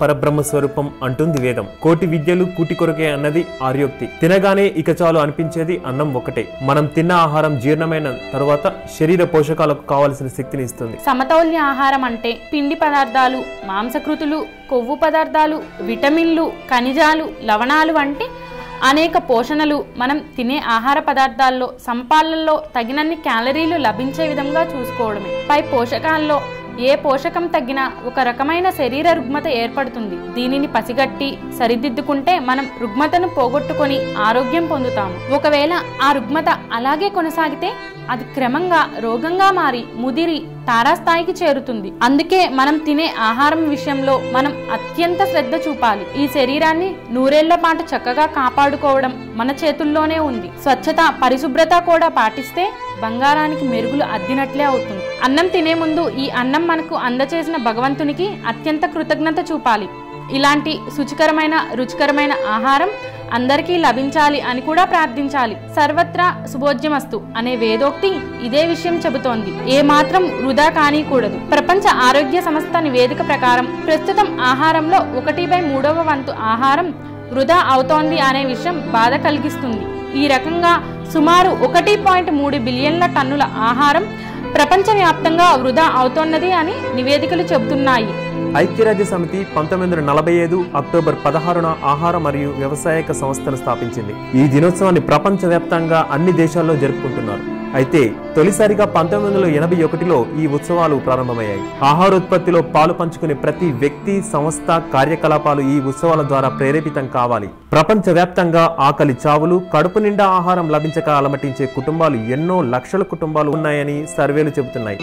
పరబ్రహ్మ స్వరూపం అంటుంది వేదం కోటి విద్యలు కూటి కొరకే అన్నది ఆర్యోక్తి తినగానే ఇక చాలు అనిపించేది అన్నం ఒకటే మనం తిన్న ఆహారం జీర్ణమైన తరువాత శరీర పోషకాలకు కావలసిన శక్తిని ఇస్తుంది సమతౌల్య ఆహారం అంటే పిండి పదార్థాలు మాంసకృతులు కొవ్వు పదార్థాలు విటమిన్లు ఖనిజాలు లవణాలు వంటి అనేక పోషణలు మనం తినే ఆహార పదార్థాల్లో సంపాలల్లో తగినన్ని క్యాలరీలు లభించే విధంగా చూసుకోవడమే పై పోషకాల్లో ఏ పోషకం తగ్గినా ఒక రకమైన శరీర రుగ్మత ఏర్పడుతుంది దీనిని పసిగట్టి సరిదిద్దుకుంటే మనం రుగ్మతను పోగొట్టుకొని ఆరోగ్యం పొందుతాము ఒకవేళ ఆ రుగ్మత అలాగే కొనసాగితే అది క్రమంగా రోగంగా మారి ముదిరి తారాస్థాయికి చేరుతుంది అందుకే మనం తినే ఆహారం విషయంలో మనం అత్యంత శ్రద్ధ చూపాలి ఈ శరీరాన్ని నూరేళ్ల పాటు చక్కగా కాపాడుకోవడం మన చేతుల్లోనే ఉంది స్వచ్ఛత పరిశుభ్రత కూడా పాటిస్తే బంగారానికి మెరుగులు అద్దినట్లే అవుతుంది అన్నం తినే ముందు ఈ అన్నం మనకు అందచేసిన భగవంతునికి అత్యంత కృతజ్ఞత చూపాలి ఇలాంటి శుచికరమైన రుచికరమైన ఆహారం అందరికీ లభించాలి అని కూడా ప్రార్థించాలి సర్వత్రా శుభోజ్యమస్తు అనే వేదోక్తి ఇదే విషయం చెబుతోంది ఏ మాత్రం వృధా కానీకూడదు ప్రపంచ ఆరోగ్య సంస్థ నివేదిక ప్రకారం ప్రస్తుతం ఆహారంలో ఒకటి బై మూడవ వంతు ఆహారం వృధా అవుతోంది అనే విషయం బాధ కలిగిస్తుంది ఈ రకంగా సుమారు ఒకటి పాయింట్ మూడు బిలియన్ల టన్నుల ఆహారం ప్రపంచవ్యాప్తంగా వృధా అవుతోన్నది అని నివేదికలు చెబుతున్నాయి ఐక్యరాజ్య సమితి పంతొమ్మిది వందల నలభై ఐదు అక్టోబర్ పదహారున ఆహార మరియు వ్యవసాయక సంస్థను స్థాపించింది ఈ దినోత్సవాన్ని ప్రపంచవ్యాప్తంగా అన్ని దేశాల్లో జరుపుకుంటున్నారు అయితే తొలిసారిగా పంతొమ్మిది వందల ఎనభై ఒకటిలో ఈ ఉత్సవాలు ప్రారంభమయ్యాయి ఆహారోత్పత్తిలో పాలు పంచుకునే ప్రతి వ్యక్తి సంస్థ కార్యకలాపాలు ఈ ఉత్సవాల ద్వారా ప్రేరేపితం కావాలి ప్రపంచవ్యాప్తంగా ఆకలి చావులు కడుపు నిండా ఆహారం లభించక అలమటించే కుటుంబాలు ఎన్నో లక్షల కుటుంబాలు ఉన్నాయని సర్వేలు చెబుతున్నాయి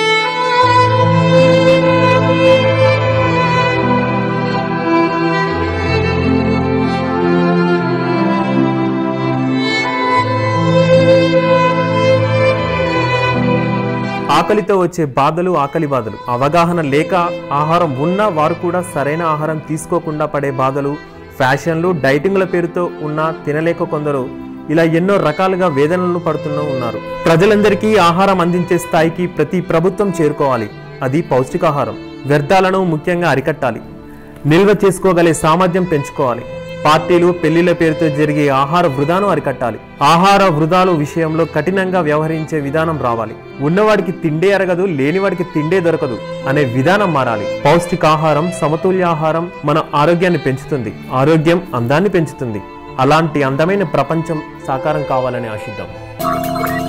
ఆకలితో వచ్చే బాధలు ఆకలి బాధలు అవగాహన లేక ఆహారం ఉన్నా వారు కూడా సరైన ఆహారం తీసుకోకుండా పడే బాధలు ఫ్యాషన్లు డైటింగ్ల పేరుతో ఉన్నా తినలేక కొందరు ఇలా ఎన్నో రకాలుగా వేదనలను పడుతూ ఉన్నారు ప్రజలందరికీ ఆహారం అందించే స్థాయికి ప్రతి ప్రభుత్వం చేరుకోవాలి అది పౌష్టికాహారం వ్యర్థాలను ముఖ్యంగా అరికట్టాలి నిల్వ చేసుకోగలే సామర్థ్యం పెంచుకోవాలి పార్టీలు పెళ్లిళ్ల పేరుతో జరిగే ఆహార వృధాను అరికట్టాలి ఆహార వృధాలు విషయంలో కఠినంగా వ్యవహరించే విధానం రావాలి ఉన్నవాడికి తిండే అరగదు లేనివాడికి తిండే దొరకదు అనే విధానం మారాలి పౌష్టికాహారం సమతుల్య ఆహారం మన ఆరోగ్యాన్ని పెంచుతుంది ఆరోగ్యం అందాన్ని పెంచుతుంది అలాంటి అందమైన ప్రపంచం సాకారం కావాలని ఆశిద్దాం